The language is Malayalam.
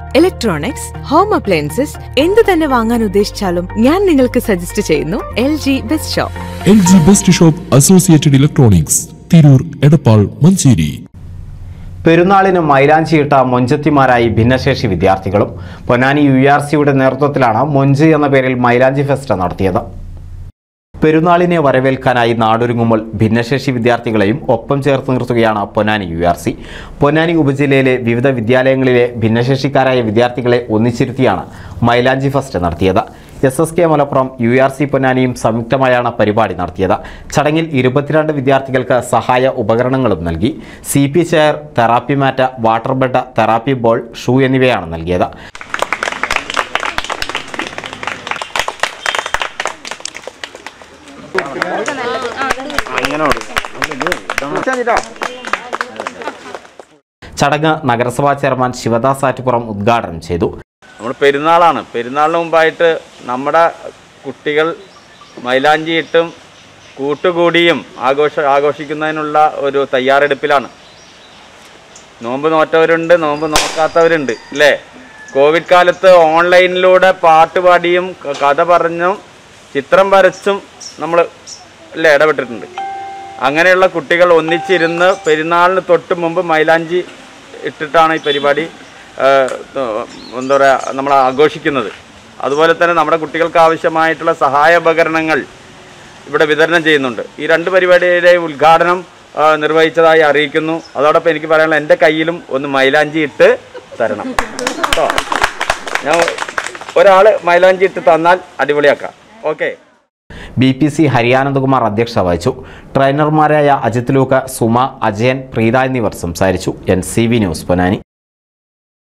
ഇലക്ട്രോണിക്സ് ഹോം അപ്ലയൻസസ് എന്ത് തന്നെ വാങ്ങാൻ ഉദ്ദേശിച്ചാലും ഞാൻ നിങ്ങൾക്ക് സജസ്റ്റ് ചെയ്യുന്നു L G best shop L G best shop associated electronics Tirur Edappal Manjeri പെരുന്നാളിന് മൈലാഞ്ചിയിട്ട മൊഞ്ചത്തിമാരായി ഭിന്നശേഷി വിദ്യാർത്ഥികളും പൊന്നാനി യു ആർ സിയുടെ നേതൃത്വത്തിലാണ് മൊഞ്ച് എന്ന പേരിൽ മൈലാഞ്ചി ഫെസ്റ്റ് നടത്തിയത് പെരുന്നാളിനെ വരവേൽക്കാനായി നാടൊരുങ്ങുമ്പോൾ ഭിന്നശേഷി വിദ്യാർത്ഥികളെയും ഒപ്പം ചേർത്ത് നിർത്തുകയാണ് Ponnani U R C Ponnani ഉപജില്ലയിലെ വിവിധ വിദ്യാലയങ്ങളിലെ ഭിന്നശേഷിക്കാരായ വിദ്യാർത്ഥികളെ ഒന്നിച്ചിരുത്തിയാണ് മൈലാഞ്ചി ഫെസ്റ്റ് നടത്തിയത് S S K Malappuram U R C പൊന്നാനിയും സംയുക്തമായാണ് പരിപാടി നടത്തിയത് ചടങ്ങിൽ ഇരുപത്തിരണ്ട് വിദ്യാർത്ഥികൾക്ക് സഹായ ഉപകരണങ്ങളും നൽകി C P chair therapy mat water bed therapy ball shoe എന്നിവയാണ് നൽകിയത് ചടങ്ങ് നഗരസഭാ ചെയർമാൻ ശിവദാസ് ആറ്റുപുറം ഉദ്ഘാടനം ചെയ്തു നമ്മൾ പെരുന്നാളാണ് പെരുന്നാളിന് മുമ്പായിട്ട് നമ്മുടെ കുട്ടികൾ മൈലാഞ്ചി ഇട്ടും കൂട്ടുകൂടിയും ആഘോഷ ആഘോഷിക്കുന്നതിനുള്ള ഒരു തയ്യാറെടുപ്പിലാണ് നോമ്പ് നോറ്റവരുണ്ട് നോമ്പ് നോക്കാത്തവരുണ്ട് അല്ലേ കോവിഡ് കാലത്ത് ഓൺലൈനിലൂടെ പാട്ട് പാടിയും ക- കഥ പറഞ്ഞും ചിത്രം വരച്ചും നമ്മൾ അല്ലേ ഇടപെട്ടിട്ടുണ്ട് അങ്ങനെയുള്ള കുട്ടികൾ ഒന്നിച്ചിരുന്ന് പെരുന്നാളിന് തൊട്ട് മുമ്പ് മൈലാഞ്ചി ഇട്ടിട്ടാണ് ഈ പരിപാടി ആ, ത- എന്താ പറയുക നമ്മൾ ആഘോഷിക്കുന്നത് അതുപോലെ തന്നെ നമ്മുടെ കുട്ടികൾക്ക് ആവശ്യമായിട്ടുള്ള സഹായ ഉപകരണങ്ങൾ ഇവിടെ വിതരണം ചെയ്യുന്നുണ്ട് ഈ രണ്ട് പരിപാടിയുടെ ഉദ്ഘാടനം ആ, നിർവഹിച്ചതായി അറിയിക്കുന്നു അതോടൊപ്പം എനിക്ക് പറയാനുള്ള എൻ്റെ കയ്യിലും ഒന്ന് മൈലാഞ്ചി ഇട്ട് തരണം കേട്ടോ ഞാൻ ഒരാൾ മൈലാഞ്ചി ഇട്ട് തന്നാൽ അടിപൊളിയാക്കാം okay B P C Harianandakumar അധ്യക്ഷത വഹിച്ചു ട്രെയിനർമാരായ അജിത് ലൂക്ക സുമ അജയൻ പ്രീത എന്നിവർ സംസാരിച്ചു N C V news Ponnani